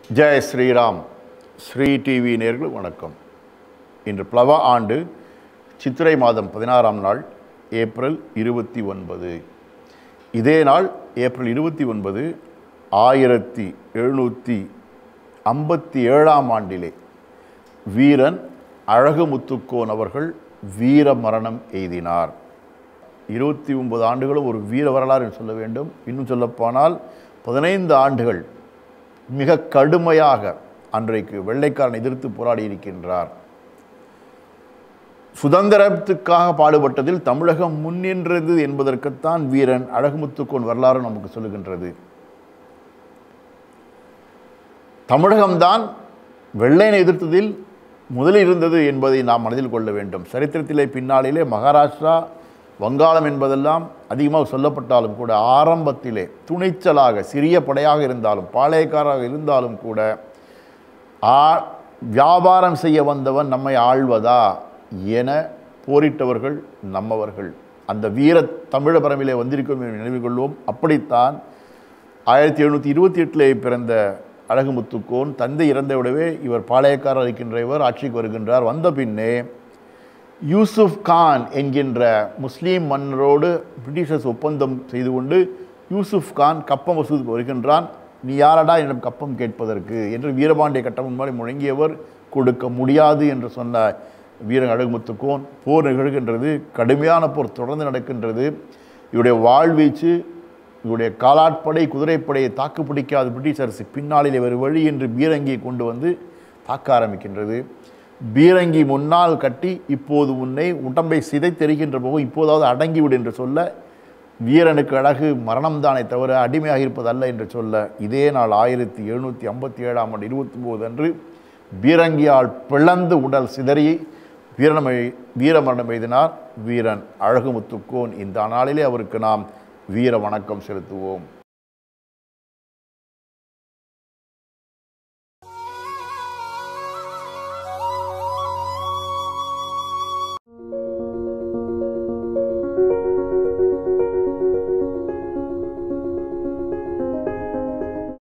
Jai Sriram Sri TV நேர்கள் வணக்கம் இன்று பிளவ ஆண்டு சித்திரை மாதம் பதினாறாம் நாள் ஏப்ரல் இருபத்தி ஒன்பது இதே நாள் ஏப்ரல் இருபத்தி ஒன்பது ஆயிரத்தி எழுநூற்றி ஐம்பத்தி ஏழாம் ஆண்டிலே வீரன் அழகுமுத்துக்கோன் அவர்கள் வீர மரணம் எய்தினார் இருபத்தி ஒன்பது ஆண்டுகளும் ஒரு வீர வரலாறு என்று சொல்ல வேண்டும் இன்னும் சொல்லப்போனால் பதினைந்து ஆண்டுகள் மிக கடுமையாக அன்றைக்கு வெள்ளைக்காரனை எதிர்த்து போராடி இருக்கின்றார் சுதந்திரத்துக்காக பாடுபட்டதில் தமிழகம் முன்னின்றது என்பதற்குத்தான் வீரன் அழகுமுத்துக்கோன் வரலாறு நமக்கு சொல்லுகின்றது தமிழகம்தான் வெள்ளையனை எதிர்த்ததில் முதலில் இருந்தது என்பதை நாம் மனதில் கொள்ள வேண்டும் சரித்திரத்திலே பின்னாளிலே மகாராஷ்டிரா வங்காளம் என்பதெல்லாம் அதிகமாக சொல்லப்பட்டாலும் கூட ஆரம்பத்திலே துணிச்சலாக சிறிய படையாக இருந்தாலும் பாளையக்காராக இருந்தாலும் கூட ஆ வியாபாரம் செய்ய வந்தவன் நம்மை ஆள்வதா என போரிட்டவர்கள் நம்மவர்கள் அந்த வீர தமிழ பரம்பிலே வந்திருக்கும் என்று நினைவு கொள்வோம் அப்படித்தான் ஆயிரத்தி எழுநூற்றி இருபத்தி எட்டிலே பிறந்த அழகுமுத்துக்கோன் தந்தை இறந்த விடவே இவர் பாளையக்காரர் இருக்கின்ற இவர் ஆட்சிக்கு வருகின்றார் வந்த பின்னே யூசுப் கான் என்கின்ற முஸ்லீம் மன்னரோடு பிரிட்டிஷர்ஸ் ஒப்பந்தம் செய்து கொண்டு யூசுப் கான் கப்பம் வசூலுக்கு வருகின்றான் நீ யாரடா என்னிடம் கப்பம் கேட்பதற்கு என்று வீரபாண்டிய கட்டபொம்மன் முன்னாடி முழங்கியவர் கொடுக்க முடியாது என்று சொன்ன வீரன் அழகுமுத்துக்கோன் போர் நிகழ்கின்றது கடுமையான போர் தொடர்ந்து நடக்கின்றது இவருடைய வாழ்வீச்சு இவருடைய காலாட்படை குதிரைப்படையை தாக்கு பிடிக்காத பிரிட்டிஷ் அரசு பின்னாளில் ஒரு வழி என்று பீரங்கியை கொண்டு வந்து தாக்க ஆரம்பிக்கின்றது பீரங்கி முன்னால் கட்டி இப்போது உன்னை உடம்பை சிதைத்தெறிகின்ற போது இப்போதாவது அடங்கிவிடு என்று சொல்ல வீரனுக்கு அழகு மரணம்தானே தவிர அடிமையாக இருப்பதல்ல என்று சொல்ல இதே நாள் ஆயிரத்தி எழுநூற்றி ஐம்பத்தி ஏழாம் ஆண்டு இருபத்தி ஒன்பது அன்று பீரங்கியால் பிளந்து உடல் சிதறி வீரனம் வீரமரணம் எழுதினார் வீரன் அழகுமுத்துக்கோன் இந்த நாளிலே அவருக்கு நாம் வீர வணக்கம் செலுத்துவோம்